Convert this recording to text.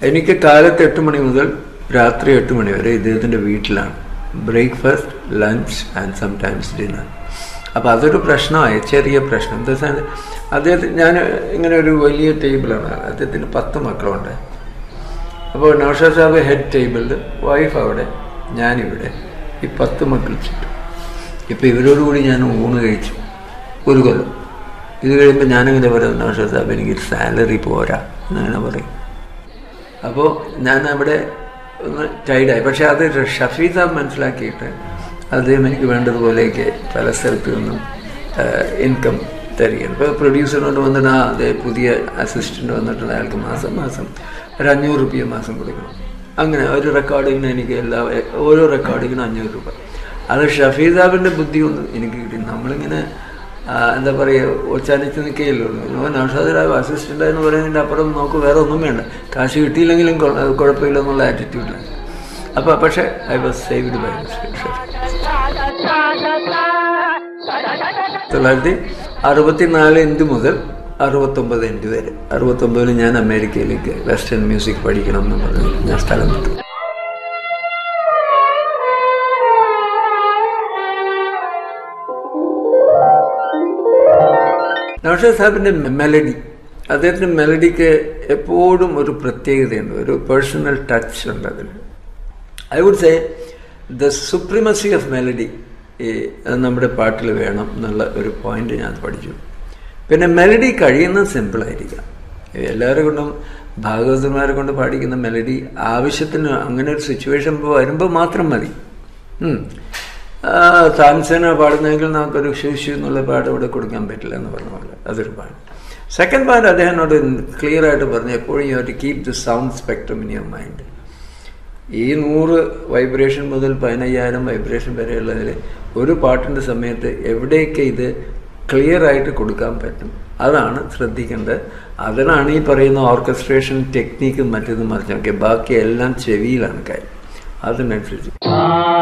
എനിക്ക് കാലത്ത് എട്ട് മണി മുതൽ രാത്രി എട്ട് മണി വരെ ഇദ്ദേഹത്തിൻ്റെ വീട്ടിലാണ് breakfast lunch and sometimes dinner അപ്പോൾ അതൊരു പ്രശ്നമായി ചെറിയ പ്രശ്നം എന്താ വെച്ചാൽ അദ്ദേഹത്തിന് ഞാൻ ഇങ്ങനെ ഒരു വലിയ ടേബിളാണ് അദ്ദേഹത്തിന് പത്ത് മക്കളുണ്ട് അപ്പോൾ നൗഷാദ് സാഹിബ് ഹെഡ് ടേബിളിൽ വൈഫ് അവിടെ ഞാനിവിടെ ഈ പത്ത് മക്കൾ ചുറ്റും ഇപ്പം ഇവരോടുകൂടി ഞാൻ ഊണ് കഴിച്ചു ഒരു കൊല്ലം ഇത് കഴിയുമ്പോൾ ഞാനങ്ങനെ പറയും നൗഷാദ് സാഹിബ് എനിക്ക് സാലറി പോരാ എന്നങ്ങനെ പറയും അപ്പോൾ ഞാൻ അവിടെ ഒന്ന് ടൈഡായി പക്ഷെ അത് ഷഫീ സാബ് മനസ്സിലാക്കിയിട്ട് അദ്ദേഹം എനിക്ക് വേണ്ടതുപോലെയൊക്കെ പല സ്ഥലത്തു നിന്നും ഇൻകം തരികയാണ് ഇപ്പോൾ പ്രൊഡ്യൂസറിനോട് വന്നിട്ട് ആ അതെ പുതിയ അസിസ്റ്റൻ്റ് വന്നിട്ടുള്ള അയാൾക്ക് മാസം മാസം ഒരു അഞ്ഞൂറ് റുപ്യ മാസം കൊടുക്കണം അങ്ങനെ ഒരു റെക്കോർഡിങ്ങിന് എനിക്ക് എല്ലാ ഓരോ റെക്കോർഡിങ്ങിനും അഞ്ഞൂറ് രൂപ അത് ഷഫീ സാബിൻ്റെ ബുദ്ധി ഒന്നും എനിക്ക് കിട്ടി നമ്മളിങ്ങനെ ആ, എന്താ പറയുക ഒച്ചാനിച്ച് നിൽക്കുകയല്ലോ നൗഷാദ് രാവ് അസിസ്റ്റൻ്റ് എന്ന് പറയുന്നതിൻ്റെ അപ്പുറം നമുക്ക് വേറെ ഒന്നും വേണ്ട കാശ് കിട്ടിയില്ലെങ്കിലും കൊ- കുഴപ്പമില്ല എന്നുള്ള ആറ്റിറ്റ്യൂഡിലാണ് അപ്പോൾ പക്ഷേ ഐ വാസ് സേവ്ഡ് ബൈ തൊള്ളായിരത്തി അറുപത്തിനാല് ഇൻഡ് മുതൽ അറുപത്തൊമ്പത് ഇൻഡ് വരെ അറുപത്തൊമ്പതിൽ ഞാൻ അമേരിക്കയിലേക്ക് വെസ്റ്റേൺ മ്യൂസിക് പഠിക്കണം എന്ന് പറഞ്ഞു ഞാൻ സ്ഥലം വിട്ടു നൗഷാദ് സാഹിബിന്റെ മെലഡി അദ്ദേഹത്തിന്റെ മെലഡിക്ക് എപ്പോഴും ഒരു പ്രത്യേകതയുണ്ട് ഒരു പേഴ്സണൽ ടച്ച് ഉണ്ട് അതിന് I would say the supremacy of melody നമ്മുടെ പാട്ടിൽ വേണം എന്നുള്ള ഒരു പോയിന്റ് ഞാൻ പഠിച്ചു പിന്നെ മെലഡി കഴിയുന്നത് സിമ്പിളായിരിക്കാം എല്ലാവരും കൊണ്ടും ഭാഗവതന്മാരെ കൊണ്ട് പാടിക്കുന്ന മെലഡി ആവശ്യത്തിന് അങ്ങനെ ഒരു സിറ്റുവേഷൻ വരുമ്പോൾ മാത്രം മതി ഉം. ആ, താൻസേന പാടുന്നെങ്കിൽ നമുക്കൊരു ശിശു എന്നുള്ള പാട്ട് ഇവിടെ കൊടുക്കാൻ പറ്റില്ല എന്ന് പറഞ്ഞ പോലെ അതൊരു പാട്ട് സെക്കൻഡ് പാട്ട് അദ്ദേഹത്തിനോട് ക്ലിയർ ആയിട്ട് പറഞ്ഞു എപ്പോഴും you have to keep the sound spectrum in your mind ഈ നൂറ് വൈബ്രേഷൻ മുതൽ പതിനയ്യായിരം വൈബ്രേഷൻ വരെയുള്ളതിൽ ഒരു പാട്ടിൻ്റെ സമയത്ത് എവിടെയൊക്കെ ഇത് ക്ലിയർ ആയിട്ട് കൊടുക്കാൻ പറ്റും അതാണ് ശ്രദ്ധിക്കേണ്ടത് അതിനാണ് ഈ പറയുന്ന ഓർക്കസ്ട്രേഷൻ ടെക്നീക്കും മറ്റേതും മറിച്ചൊക്കെ ബാക്കി എല്ലാം ചെവിയിലാണ് കാര്യം അതിനനുസരിച്ച്